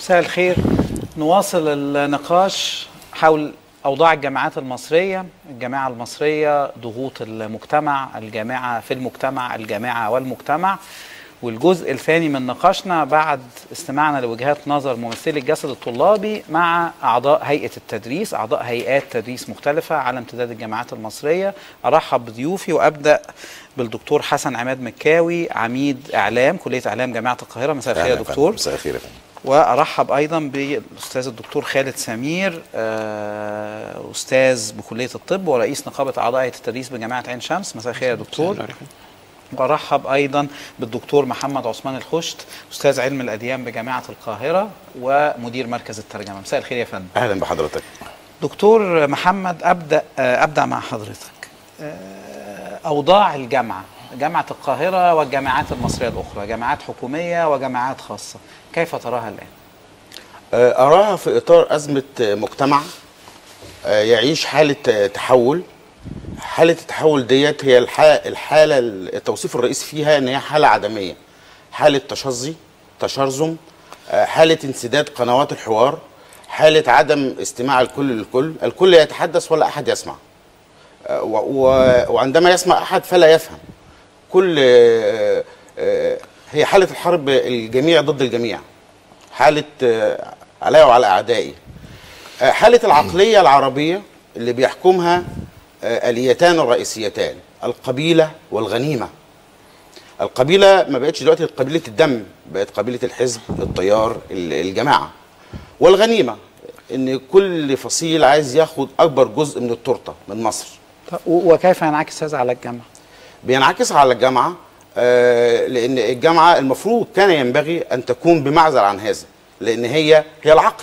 مساء الخير نواصل النقاش حول أوضاع الجامعات المصرية الجامعة المصرية ضغوط المجتمع الجامعة في المجتمع الجامعة والمجتمع والجزء الثاني من نقاشنا بعد استماعنا لوجهات نظر ممثلي الجسد الطلابي مع أعضاء هيئة التدريس أعضاء هيئات تدريس مختلفة على امتداد الجامعات المصرية أرحب بضيوفي وأبدأ بالدكتور حسن عماد مكاوي عميد إعلام كلية إعلام جامعة القاهرة مساء الخير يا أهلا دكتور مساء الخير يا فندم وارحب ايضا بالاستاذ الدكتور خالد سمير آه، استاذ بكليه الطب ورئيس نقابه اعضاء هيئه التدريس بجامعه عين شمس مساء الخير يا دكتور وارحب ايضا بالدكتور محمد عثمان الخشت استاذ علم الاديان بجامعه القاهره ومدير مركز الترجمه مساء الخير يا فندم اهلا بحضرتك دكتور محمد ابدا آه، ابدا مع حضرتك آه، اوضاع الجامعه جامعه القاهره والجامعات المصريه الاخرى جامعات حكوميه وجامعات خاصه كيف تراها الان آه، اراها في اطار ازمه آه، مجتمع آه، يعيش حاله آه، تحول حاله التحول ديت هي الحاله الحاله التوصيف الرئيسي فيها ان هي حاله عدميه حاله تشظي تشرذم آه، حاله انسداد قنوات الحوار حاله عدم استماع الكل للكل الكل يتحدث ولا احد يسمع آه، و- و- وعندما يسمع احد فلا يفهم كل آه، آه، هي حاله الحرب الجميع ضد الجميع حاله آه، علي وعلى اعدائي آه، حاله العقليه العربيه اللي بيحكمها آه، اليتان الرئيسيتان القبيله والغنيمه القبيله ما بقتش دلوقتي قبيله الدم بقت قبيله الحزب التيار ال- الجماعه والغنيمه ان كل فصيل عايز ياخد اكبر جزء من التورته من مصر طب و- وكيف ينعكس هذا على الجامعه بينعكس على الجامعه آه، لان الجامعه المفروض كان ينبغي ان تكون بمعزل عن هذا لان هي هي العقل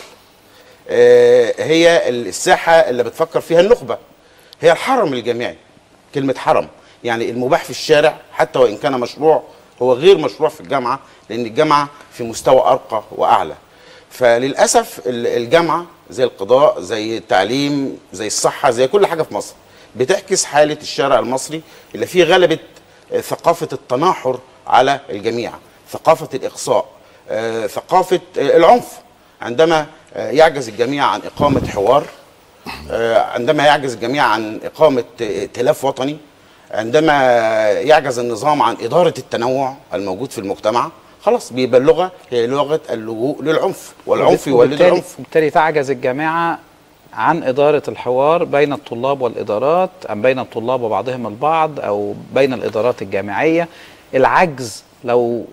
آه، هي الساحه اللي بتفكر فيها النخبه هي الحرم الجامعي كلمه حرم يعني المباح في الشارع حتى وان كان مشروع هو غير مشروع في الجامعه لان الجامعه في مستوى ارقى واعلى فللاسف ال- الجامعه زي القضاء زي التعليم زي الصحه زي كل حاجه في مصر بتعكس حاله الشارع المصري اللي فيه غلبه آه، ثقافه التناحر على الجميع ثقافه الاقصاء آه، ثقافه آه، العنف عندما آه، يعجز الجميع عن اقامه حوار آه، عندما يعجز الجميع عن اقامه آه، ائتلاف وطني عندما يعجز النظام عن اداره التنوع الموجود في المجتمع خلاص بيبقى اللغه هي لغه اللجوء للعنف والعنف يولد وبالتالي- العنف وبالتالي تعجز الجامعه عن إدارة الحوار بين الطلاب والإدارات أم بين الطلاب وبعضهم البعض أو بين الإدارات الجامعية العجز لو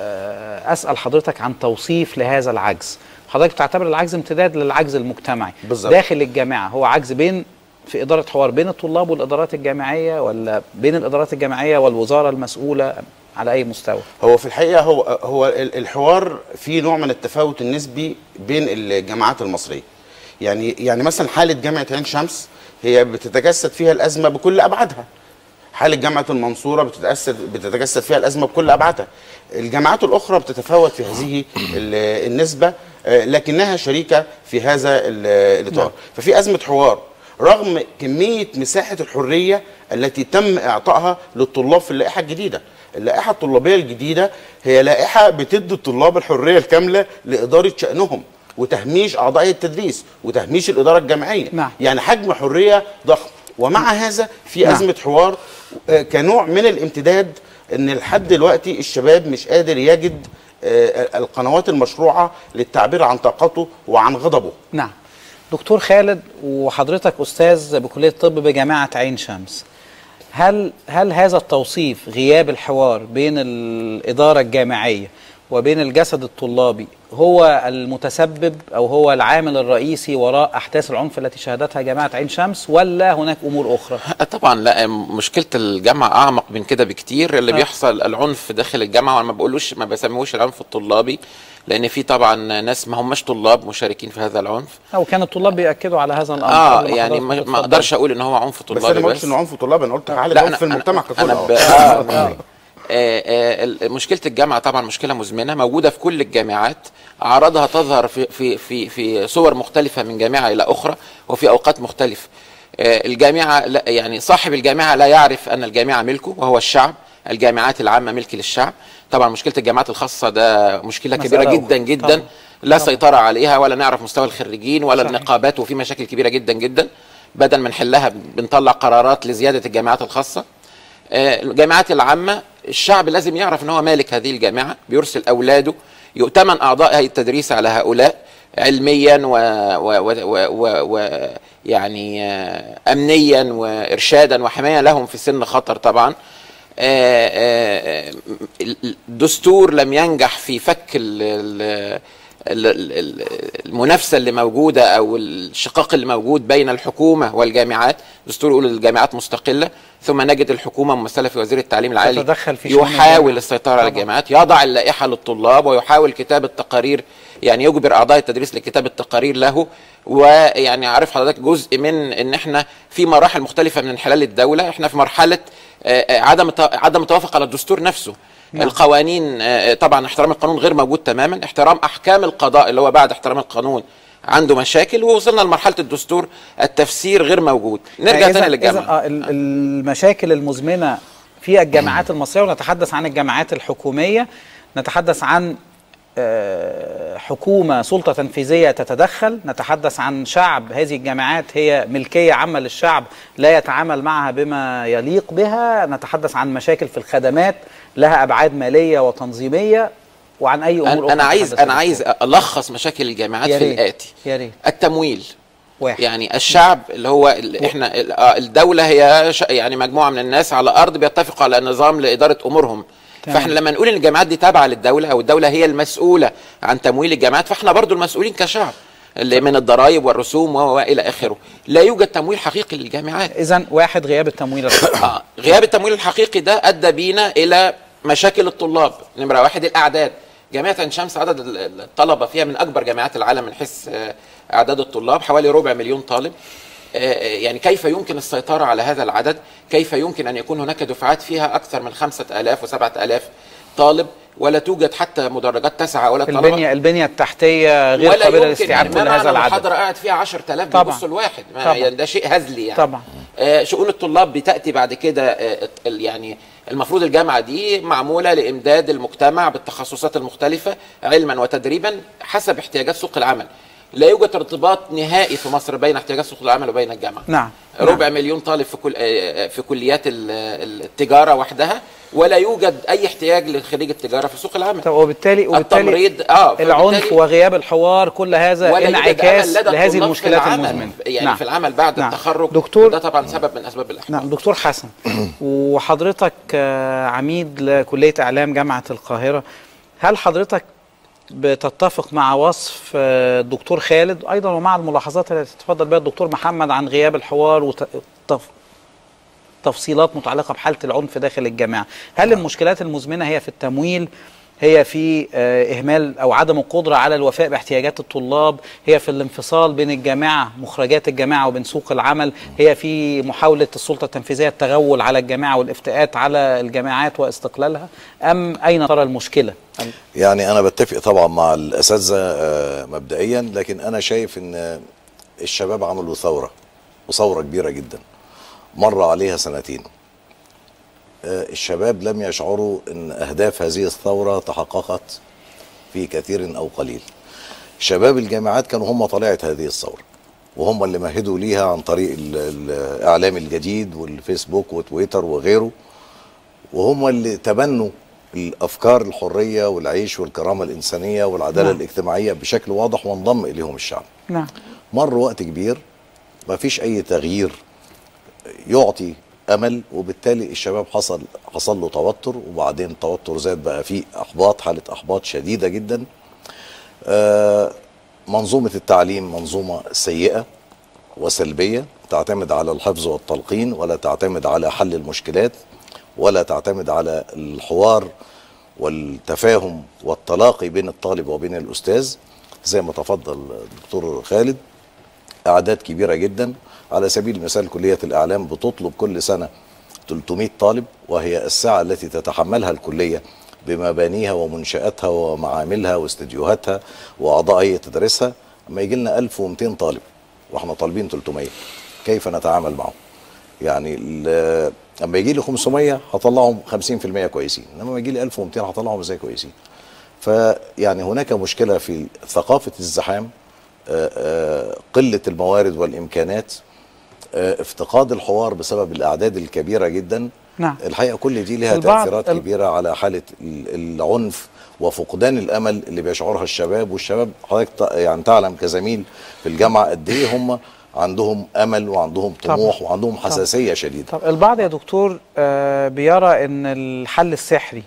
آه، أسأل حضرتك عن توصيف لهذا العجز حضرتك تعتبر العجز امتداد للعجز المجتمعي بالظبط. داخل الجامعة هو عجز بين في إدارة حوار بين الطلاب والإدارات الجامعية ولا بين الإدارات الجامعية والوزارة المسؤولة على أي مستوى هو في الحقيقه هو هو ال- الحوار فيه نوع من التفاوت النسبي بين الجامعات المصريه يعني يعني مثلا حاله جامعه عين شمس هي بتتجسد فيها الازمه بكل ابعادها حاله جامعه المنصوره بتتجسد بتتجسد فيها الازمه بكل ابعادها الجامعات الاخرى بتتفاوت في هذه ال- النسبه آه، لكنها شريكه في هذا ال- الاطار ففي ازمه حوار رغم كميه مساحه الحريه التي تم اعطائها للطلاب في اللائحه الجديده اللائحه الطلابيه الجديده هي لائحه بتدي الطلاب الحريه الكامله لاداره شانهم وتهميش اعضاء التدريس وتهميش الاداره الجامعيه نعم. يعني حجم حريه ضخم ومع هذا في نعم. ازمه حوار آه، كنوع من الامتداد ان لحد دلوقتي الشباب مش قادر يجد آه، القنوات المشروعه للتعبير عن طاقته وعن غضبه نعم دكتور خالد وحضرتك استاذ بكليه الطب بجامعه عين شمس هل هل هذا التوصيف غياب الحوار بين الاداره الجامعيه وبين الجسد الطلابي هو المتسبب او هو العامل الرئيسي وراء احداث العنف التي شهدتها جامعه عين شمس ولا هناك امور اخرى؟ طبعا لا مشكله الجامعه اعمق من كده بكتير اللي آه. بيحصل العنف داخل الجامعه وانا ما بقولوش ما بسميهوش العنف الطلابي لان في طبعا ناس ما هماش طلاب مشاركين في هذا العنف او كان الطلاب بياكدوا على هذا الامر اه قبل ما يعني حضرتك ما ما تتفضل. اقدرش اقول ان هو عنف بس انا طلابي ما بس قلتش انه عنف طلاب انا قلت حاله لا عنف انا في المجتمع ككل انا أهو. ب... آه آه آه ال- مشكله الجامعه طبعا مشكله مزمنه موجوده في كل الجامعات اعراضها تظهر في في في في صور مختلفه من جامعه الى اخرى وفي اوقات مختلفه آه، الجامعه لا يعني صاحب الجامعه لا يعرف ان الجامعه ملكه وهو الشعب الجامعات العامه ملك للشعب طبعا مشكله الجامعات الخاصه ده مشكله مسألة كبيره جدا أخرى. جدا طبعاً. لا سيطره عليها ولا نعرف مستوى الخريجين ولا صحيح. النقابات وفي مشاكل كبيره جدا جدا بدل ما نحلها بنطلع قرارات لزياده الجامعات الخاصه آه، الجامعات العامة الشعب لازم يعرف ان هو مالك هذه الجامعة بيرسل اولاده يؤتمن اعضاء هيئة التدريس على هؤلاء علميا و, و, و, و, و, و يعني آه، امنيا وارشادا وحماية لهم في سن خطر طبعا آه، آه، آه، الدستور لم ينجح في فك ال- ال- ال- ال- المنافسه اللي موجوده او الشقاق اللي موجود بين الحكومه والجامعات دستور يقول الجامعات مستقله ثم نجد الحكومه ممثله في وزير التعليم العالي تتدخل في شؤون يحاول الجامعة. السيطره على طبعا. الجامعات يضع اللائحه للطلاب ويحاول كتابه تقارير يعني يجبر اعضاء التدريس لكتابه تقارير له ويعني عارف حضرتك جزء من ان احنا في مراحل مختلفه من انحلال الدوله احنا في مرحله آه، آه، عدم الت- عدم التوافق على الدستور نفسه نعم. القوانين آه، طبعا احترام القانون غير موجود تماما احترام احكام القضاء اللي هو بعد احترام القانون عنده مشاكل ووصلنا لمرحله الدستور التفسير غير موجود نرجع إذا- تاني إذا للجامعه آه، ال- المشاكل المزمنه في الجامعات المصريه ونتحدث عن الجامعات الحكوميه نتحدث عن آه، حكومه سلطه تنفيذيه تتدخل نتحدث عن شعب هذه الجامعات هي ملكيه عامه للشعب لا يتعامل معها بما يليق بها نتحدث عن مشاكل في الخدمات لها ابعاد ماليه وتنظيميه وعن اي امور انا أخرى أنا عايز نتحدث انا فيها. عايز الخص مشاكل الجامعات يا في ريت. الاتي يا ريت التمويل واحد يعني الشعب اللي هو ال- احنا ال- آه، الدوله هي ش- يعني مجموعه من الناس على ارض بيتفقوا على نظام لاداره امورهم تمام. فاحنا لما نقول ان الجامعات دي تابعه للدوله او الدوله هي المسؤوله عن تمويل الجامعات فاحنا برضو المسؤولين كشعب اللي من الضرائب والرسوم و- والى اخره لا يوجد تمويل حقيقي للجامعات اذا واحد غياب التمويل الحكومي آه، غياب التمويل الحقيقي ده ادى بينا الى مشاكل الطلاب نمره واحد الاعداد جامعه عين شمس عدد ال- ال- الطلبه فيها من اكبر جامعات العالم من حيث آه، اعداد الطلاب حوالي ربع مليون طالب آه، آه، يعني كيف يمكن السيطره على هذا العدد كيف يمكن ان يكون هناك دفعات فيها اكثر من خمسة آلاف وسبعة آلاف طالب ولا توجد حتى مدرجات تسعة ولا طلبة البنيه البنيه التحتيه غير ولا قابله يمكن للاستيعاب يعني كل ما هذا معنى العدد محاضرة قاعد فيها 10000 طبعا. بيبصوا الواحد ما طبعا. يعني ده شيء هزلي يعني طبعا. آه شؤون الطلاب بتأتي بعد كده آه ال- يعني المفروض الجامعة دي معمولة لإمداد المجتمع بالتخصصات المختلفة علما وتدريبا حسب احتياجات سوق العمل لا يوجد ارتباط نهائي في مصر بين احتياجات سوق العمل وبين الجامعة نعم ربع مليون طالب في كل آه، في كليات ال- التجارة وحدها ولا يوجد أي احتياج لخريج التجارة في سوق العمل طب وبالتالي وبالتالي التمريض اه العنف فبالتالي- وغياب الحوار كل هذا ولا يوجد انعكاس أمل لدى لهذه الطلاب المشكلات في العمل. المزمنه يعني نعم. في العمل بعد نعم. التخرج دكتور ده طبعا سبب من اسباب الاحباط نعم دكتور حسن وحضرتك آه، عميد لكليه اعلام جامعه القاهره هل حضرتك بتتفق مع وصف آه، الدكتور خالد ايضا ومع الملاحظات التي تفضل بها الدكتور محمد عن غياب الحوار وتف... تفصيلات متعلقه بحاله العنف داخل الجامعه هل المشكلات المزمنه هي في التمويل هي في آه، اهمال او عدم القدره على الوفاء باحتياجات الطلاب هي في الانفصال بين الجامعه مخرجات الجامعه وبين سوق العمل هي في محاوله السلطه التنفيذيه التغول على الجامعه والافتئات على الجامعات واستقلالها ام اين ترى المشكله يعني انا بتفق طبعا مع الاساتذه آه، مبدئيا لكن انا شايف ان الشباب عملوا ثوره وثوره كبيره جدا مر عليها سنتين آه، الشباب لم يشعروا ان اهداف هذه الثوره تحققت في كثير او قليل شباب الجامعات كانوا هم طليعه هذه الثوره وهم اللي مهدوا ليها عن طريق ال- الاعلام الجديد والفيسبوك وتويتر وغيره وهم اللي تبنوا الافكار الحريه والعيش والكرامه الانسانيه والعداله نعم. الاجتماعيه بشكل واضح وانضم اليهم الشعب نعم مر وقت كبير ما فيش اي تغيير يعطي امل وبالتالي الشباب حصل حصل له توتر وبعدين التوتر زاد بقى فيه احباط حاله احباط شديده جدا آه، منظومه التعليم منظومه سيئه وسلبيه تعتمد على الحفظ والتلقين ولا تعتمد على حل المشكلات ولا تعتمد على الحوار والتفاهم والتلاقي بين الطالب وبين الاستاذ زي ما تفضل الدكتور خالد اعداد كبيره جدا على سبيل المثال كليه الاعلام بتطلب كل سنه 300 طالب وهي السعه التي تتحملها الكليه بمبانيها ومنشاتها ومعاملها واستديوهاتها واعضاء هيئه تدريسها اما يجي لنا 1200 طالب واحنا طالبين 300 كيف نتعامل معهم؟ يعني ال- لما يجي لي 500 هطلعهم 50% كويسين انما لما يجي لي 1200 هطلعهم ازاي كويسين فيعني هناك مشكله في ثقافه الزحام آه، آه، قله الموارد والامكانات آه، افتقاد الحوار بسبب الاعداد الكبيره جدا نعم. الحقيقه كل دي لها البعض- تاثيرات ال- كبيره على حاله ال- العنف وفقدان الامل اللي بيشعرها الشباب والشباب حضرتك ت- يعني تعلم كزميل في الجامعه قد ايه هم عندهم امل وعندهم طموح طبعا. وعندهم حساسيه شديده طب البعض يا دكتور آه، بيرى ان الحل السحري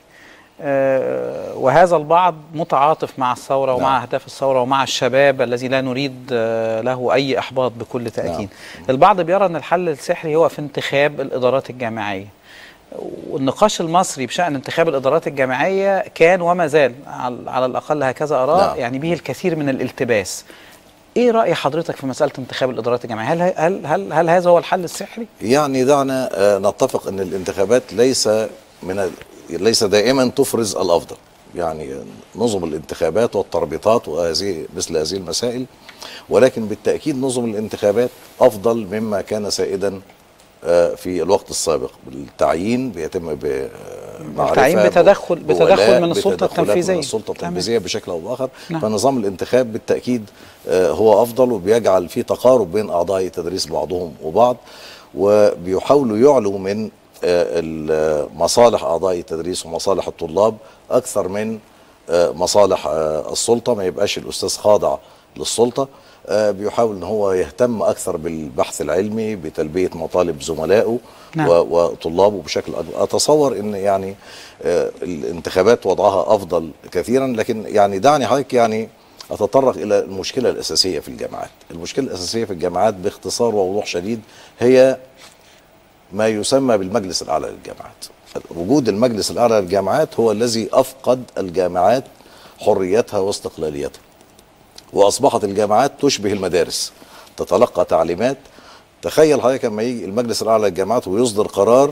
آه، وهذا البعض متعاطف مع الثوره ومع نعم. اهداف الثوره ومع الشباب الذي لا نريد آه، له اي احباط بكل تاكيد نعم. البعض بيرى ان الحل السحري هو في انتخاب الادارات الجامعيه والنقاش المصري بشان انتخاب الادارات الجامعيه كان وما زال على على الاقل هكذا اراه نعم. يعني به الكثير من الالتباس ايه راي حضرتك في مساله انتخاب الادارات الجامعيه هل هل هل, هل هذا هو الحل السحري يعني دعنا آه، نتفق ان الانتخابات ليس من ال- ليس دائما تفرز الافضل يعني نظم الانتخابات والتربيطات وهذه مثل هذه المسائل ولكن بالتاكيد نظم الانتخابات افضل مما كان سائدا آه، في الوقت السابق التعيين بيتم بمعرفه التعيين بتدخل- بتدخل بولاء، من السلطة بتدخلات التنفيذية. من السلطه تمام. التنفيذيه بشكل او باخر نعم. فنظام الانتخاب بالتاكيد آه، هو افضل وبيجعل في تقارب بين اعضاء التدريس بعضهم وبعض وبيحاولوا يعلوا من آه، ال- مصالح اعضاء التدريس ومصالح الطلاب اكثر من آه، مصالح آه، السلطه ما يبقاش الاستاذ خاضع للسلطه آه، بيحاول ان هو يهتم اكثر بالبحث العلمي بتلبيه مطالب زملائه نعم. و- وطلابه بشكل اكبر اتصور ان يعني آه، الانتخابات وضعها افضل كثيرا لكن يعني دعني حضرتك يعني اتطرق الى المشكله الاساسيه في الجامعات المشكله الاساسيه في الجامعات باختصار ووضوح شديد هي ما يسمى بالمجلس الاعلى للجامعات وجود المجلس الاعلى للجامعات هو الذي افقد الجامعات حريتها واستقلاليتها واصبحت الجامعات تشبه المدارس تتلقى تعليمات تخيل حضرتك لما يجي المجلس الاعلى للجامعات ويصدر قرار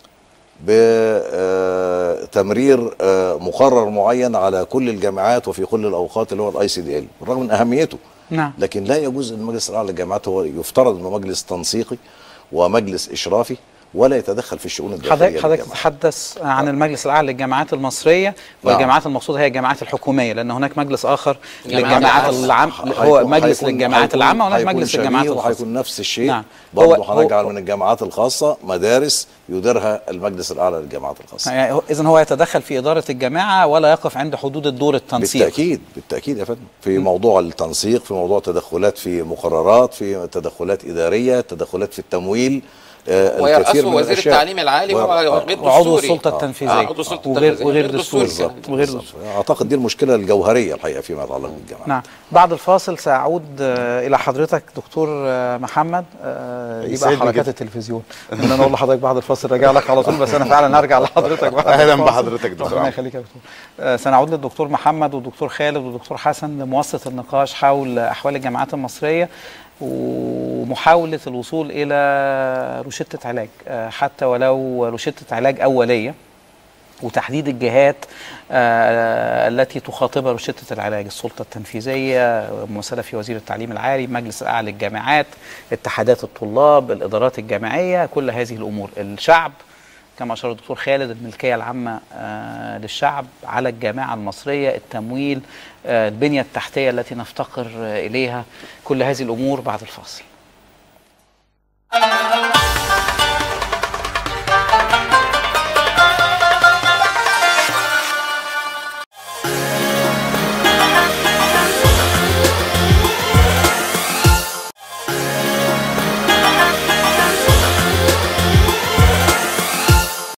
بتمرير مقرر معين على كل الجامعات وفي كل الاوقات اللي هو الاي سي دي ال بالرغم من اهميته نعم لكن لا يجوز ان المجلس الاعلى للجامعات هو يفترض انه مجلس تنسيقي ومجلس اشرافي ولا يتدخل في الشؤون الداخليه حضرتك حضرتك للجامعات. تتحدث عن المجلس الاعلى للجامعات المصريه والجامعات المقصوده هي الجامعات الحكوميه لان هناك مجلس اخر جامعات للجامعات العامة. العام هيكون- هو مجلس هيكون- للجامعات هيكون- العامه وهناك هيكون مجلس شبيه للجامعات الخاصه وهيكون نفس الشيء نعم. برضه هو- هنجعل هو- من الجامعات الخاصه مدارس يديرها المجلس الاعلى للجامعات الخاصه يعني اذا هو يتدخل في اداره الجامعه ولا يقف عند حدود الدور التنسيق بالتاكيد بالتاكيد يا فندم في موضوع التنسيق في موضوع تدخلات في مقررات في تدخلات اداريه تدخلات في التمويل آه، الكثير ويرأسه من وزير الأشياء. التعليم العالي و- وهو آه. غير وعضو دستوري. السلطه آه، التنفيذيه عضو السلطة وغير التنفيذية. وغير غير دستوري دستوري كمان. كمان. وغير بالظبط. اعتقد دي المشكله الجوهريه الحقيقه فيما يتعلق بالجامعه نعم بعد الفاصل سأعود آه، إلى حضرتك دكتور آه، محمد آه، دي بقى يسعدني حركات جدا. التلفزيون إن أنا أقول لحضرتك بعد الفاصل راجع لك على طول بس أنا فعلا هرجع لحضرتك بعد أهلاً الفاصل. بحضرتك دكتور ربنا عمرو. يخليك يا دكتور آه، سنعود للدكتور محمد والدكتور خالد والدكتور حسن لمواصلة النقاش حول أحوال الجامعات المصرية ومحاولة الوصول إلى روشتة علاج آه، حتى ولو روشتة علاج أولية وتحديد الجهات آه، التي تخاطبها روشتة العلاج السلطة التنفيذية ممثلة في وزير التعليم العالي مجلس الأعلى للجامعات اتحادات الطلاب الإدارات الجامعية كل هذه الأمور الشعب كما أشار الدكتور خالد الملكية العامة آه، للشعب على الجامعة المصرية التمويل آه، البنية التحتية التي نفتقر آه، إليها كل هذه الأمور بعد الفاصل